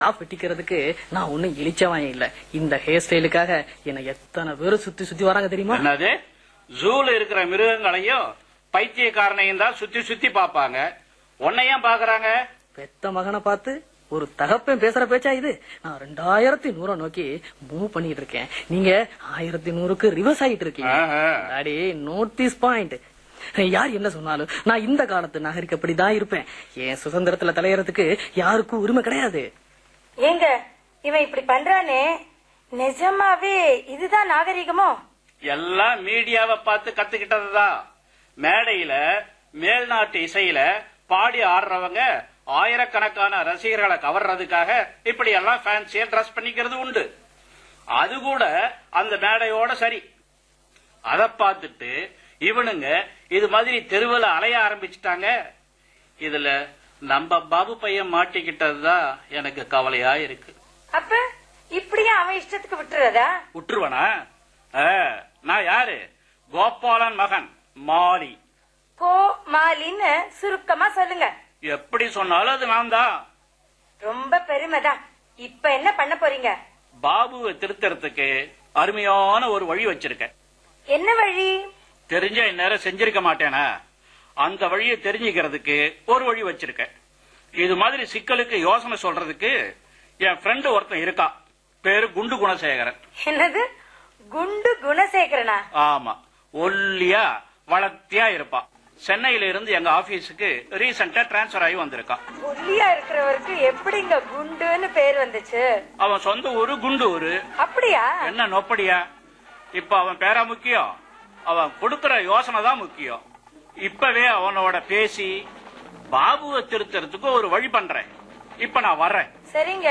Of வெட்டிக்கிறதுக்கு நான் ஒண்ணும் இழிச்சவன் இல்ல இந்த ஹேர் ஸ்டைலுக்காக என்ன எத்தனை பேரும் சுத்தி சுத்தி வராங்க தெரியுமா என்னது ஜூல இருக்கிற மிருகங்களையும் பைத்தியக்காரனையும் தான் சுத்தி சுத்தி பாப்பாங்க உன்னையும் பாக்குறாங்க பெத்த மகனை பார்த்து ஒரு தகப்பன் பேசுற பேச்சா இது நான் ரெண்டாயிரத்தி நூற நோக்கி மூவ் பண்ணிட்டு இருக்கேன் நீங்க ஆயிரத்தி நூறுக்கு ரிவர்ஸ் ஆயிட்டு இருக்கீங்க ஆஹா. டாடி நோட் திஸ் பாயிண்ட் யார் என்ன சொன்னாலும் நான் இந்த காலத்து நாகரிகப்படி தான் இருப்பேன் என் சுதந்திரத்துல தலையறதுக்கு யாருக்கும் உரிமை கிடையாது ஏங்க இவன் இப்படி பண்றானே நிஜமாவே இதுதான் நாகரிகமோ எல்லாம் மீடியாவை பார்த்து கத்துக்கிட்டதுதான் மேடையில மேல்நாட்டு இசையில பாடி ஆடுறவங்க ஆயிரக்கணக்கான ரசிகர்களை கவர்றதுக்காக இப்படி எல்லாம் ஃபேன்சியா ட்ரெஸ் பண்ணிக்கிறது உண்டு அது கூட அந்த மேடையோட சரி அத பார்த்துட்டு இவனுங்க இது மாதிரி தெருவில் அலைய ஆரம்பிச்சிட்டாங்க இதுல நம்ம பாபு பையன் மாட்டிக்கிட்டதுதான் எனக்கு கவலையா இருக்கு அப்ப இப்படியே அவன் இஷ்டத்துக்கு விட்டுறதா விட்டுருவனா ஆ, நான் யாரு கோபாலன் மகன் மாலி கோ மாலின்னு சுருக்கமா சொல்லுங்க எப்படி சொன்னாலும் அது நான் தான் ரொம்ப பெருமைதான் இப்ப என்ன பண்ண போறீங்க பாபுவை திருத்தறதுக்கு அருமையான ஒரு வழி வச்சிருக்கேன் என்ன வழி தெரிஞ்ச இந்நேரம் செஞ்சிருக்க மாட்டேனா அந்த வழியை தெரிஞ்சுக்கிறதுக்கு ஒரு வழி வச்சிருக்கேன் இது மாதிரி சிக்கலுக்கு யோசனை சொல்றதுக்கு என் ஃப்ரெண்டு ஒருத்தன் இருக்கான் பேரு குண்டு குணசேகரன் என்னது குண்டு குணசேகரனா ஆமா ஒல்லியா வளர்த்தியா இருப்பான் சென்னையில இருந்து எங்க ஆபீஸுக்கு ரீசெண்டா டிரான்ஸ்பர் ஆகி வந்திருக்கான் ஒல்லியா இருக்கிறவருக்கு எப்படிங்க குண்டுன்னு பேர் வந்துச்சு அவன் சொந்த ஊரு குண்டூரு அப்படியா என்ன நொப்படியா இப்ப அவன் பேரா முக்கியம் அவன் கொடுக்கிற யோசனை தான் முக்கியம் இப்பவே அவனோட பேசி பாபுவை திருத்தறதுக்கு ஒரு வழி பண்றேன் இப்ப நான் வர்றேன் சரிங்க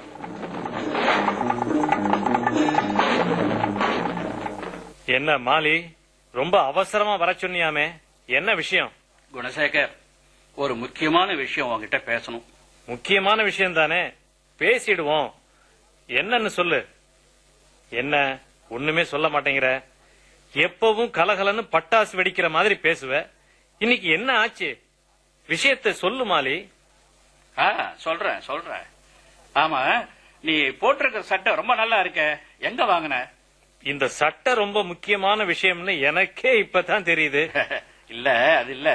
என்ன மாலி ரொம்ப அவசரமா வர சொன்னியாமே என்ன விஷயம் குணசேகர் ஒரு முக்கியமான விஷயம் உன்கிட்ட பேசணும் முக்கியமான விஷயம் தானே பேசிடுவோம் என்னன்னு சொல்லு என்ன ஒண்ணுமே சொல்ல மாட்டேங்கிற எப்பவும் கலகலன்னு பட்டாசு வெடிக்கிற மாதிரி பேசுவ இன்னைக்கு என்ன ஆச்சு விஷயத்தை சொல்லு மாலி ஆ சொல்றேன் சொல்றேன் ஆமா நீ போட்டிருக்க சட்டை ரொம்ப நல்லா இருக்க எங்க வாங்கின இந்த சட்டை ரொம்ப முக்கியமான விஷயம்னு எனக்கே இப்பதான் தெரியுது இல்ல அது இல்ல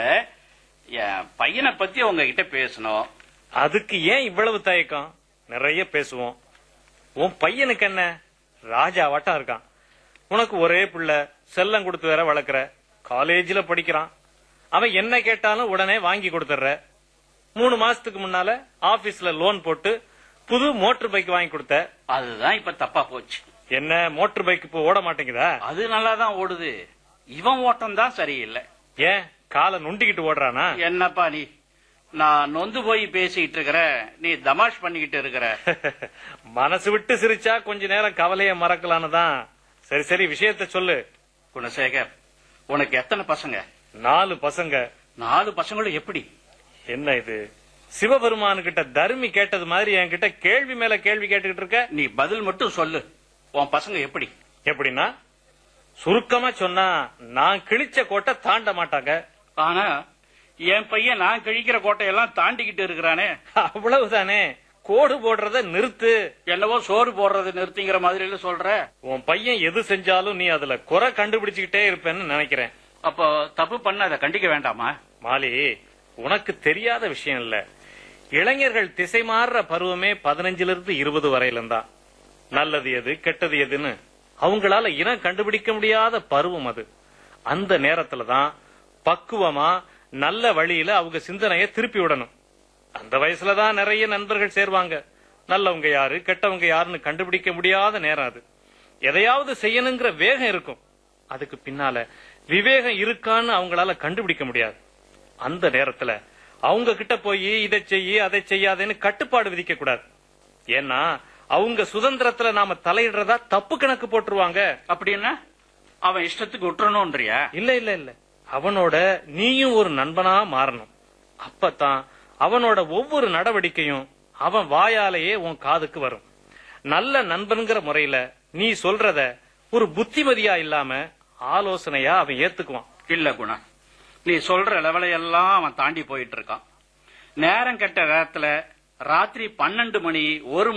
என் பையனை பத்தி உங்ககிட்ட பேசணும் அதுக்கு ஏன் இவ்வளவு தயக்கம் நிறைய பேசுவோம் உன் பையனுக்கு என்ன ராஜா வட்டம் இருக்கான் உனக்கு ஒரே பிள்ளை செல்லம் கொடுத்து வேற வளர்க்குற காலேஜ்ல படிக்கிறான் அவன் என்ன கேட்டாலும் உடனே வாங்கி கொடுத்துட்ற மூணு மாசத்துக்கு முன்னால ஆபீஸ்ல லோன் போட்டு புது மோட்டர் பைக் வாங்கி கொடுத்த அதுதான் இப்ப தப்பா போச்சு என்ன மோட்டர் பைக் இப்போ ஓட மாட்டேங்குதா அது நல்லா தான் ஓடுது இவன் ஓட்டம் தான் சரியில்லை ஏன் காலை நொண்டிக்கிட்டு ஓடுறானா என்னப்பா நீ நான் நொந்து போய் பேசிட்டு இருக்கிற நீ தமாஷ் பண்ணிக்கிட்டு இருக்கிற மனசு விட்டு சிரிச்சா கொஞ்ச நேரம் கவலைய மறக்கலான்னு தான் சரி சரி விஷயத்த சொல்லு குணசேகர் உனக்கு எத்தனை பசங்க நாலு பசங்க நாலு பசங்களும் எப்படி என்ன இது சிவபெருமானு கிட்ட தர்மி கேட்டது மாதிரி என்கிட்ட கேள்வி மேல கேள்வி கேட்டுக்கிட்டு இருக்க நீ பதில் மட்டும் சொல்லு உன் பசங்க எப்படி எப்படின்னா சுருக்கமா சொன்னா நான் கிழிச்ச கோட்டை தாண்ட மாட்டாங்க ஆனா என் பையன் நான் கிழிக்கிற கோட்டையெல்லாம் தாண்டிக்கிட்டு இருக்கிறானே அவ்வளவுதானே கோடு போடுறத நிறுத்து என்னவோ சோறு போடுறது நிறுத்திங்கிற மாதிரி எல்லாம் சொல்ற உன் பையன் எது செஞ்சாலும் நீ அதுல குறை கண்டுபிடிச்சுக்கிட்டே இருப்பேன்னு நினைக்கிறேன் அப்போ தப்பு பண்ண அதை கண்டிக்க வேண்டாமா மாலி உனக்கு தெரியாத விஷயம் இல்ல இளைஞர்கள் திசை மாறுற பருவமே பதினஞ்சுல இருந்து இருபது வரையிலும் தான் நல்லது எது கெட்டது எதுன்னு அவங்களால இனம் கண்டுபிடிக்க முடியாத பருவம் அது அந்த நேரத்துல தான் பக்குவமா நல்ல வழியில அவங்க சிந்தனைய திருப்பி விடணும் அந்த வயசுல தான் நிறைய நண்பர்கள் சேர்வாங்க நல்லவங்க யாரு கெட்டவங்க யாருன்னு கண்டுபிடிக்க முடியாத நேரம் அது எதையாவது செய்யணுங்கிற வேகம் இருக்கும் அதுக்கு பின்னால விவேகம் இருக்கான்னு அவங்களால கண்டுபிடிக்க முடியாது அந்த நேரத்துல அவங்க கிட்ட போய் இதை செய்யி அதை செய்யாதேன்னு கட்டுப்பாடு விதிக்க கூடாது ஏன்னா அவங்க சுதந்திரத்துல நாம தலையிடுறதா தப்பு கணக்கு போட்டுருவாங்க அப்படின்னா அவன் இஷ்டத்துக்கு விட்டுறணும்ன்றியா இல்ல இல்ல இல்ல அவனோட நீயும் ஒரு நண்பனா மாறணும் அப்பதான் அவனோட ஒவ்வொரு நடவடிக்கையும் அவன் வாயாலேயே உன் காதுக்கு வரும் நல்ல நண்பன்கிற முறையில நீ சொல்றத ஒரு புத்திமதியா இல்லாம ஆலோசனையா அவன் ஏத்துக்குவான் இல்ல குணா நீ சொல்ற லெவலையெல்லாம் அவன் தாண்டி போயிட்டு இருக்கான் நேரம் கெட்ட நேரத்துல ராத்திரி பன்னெண்டு மணி ஒரு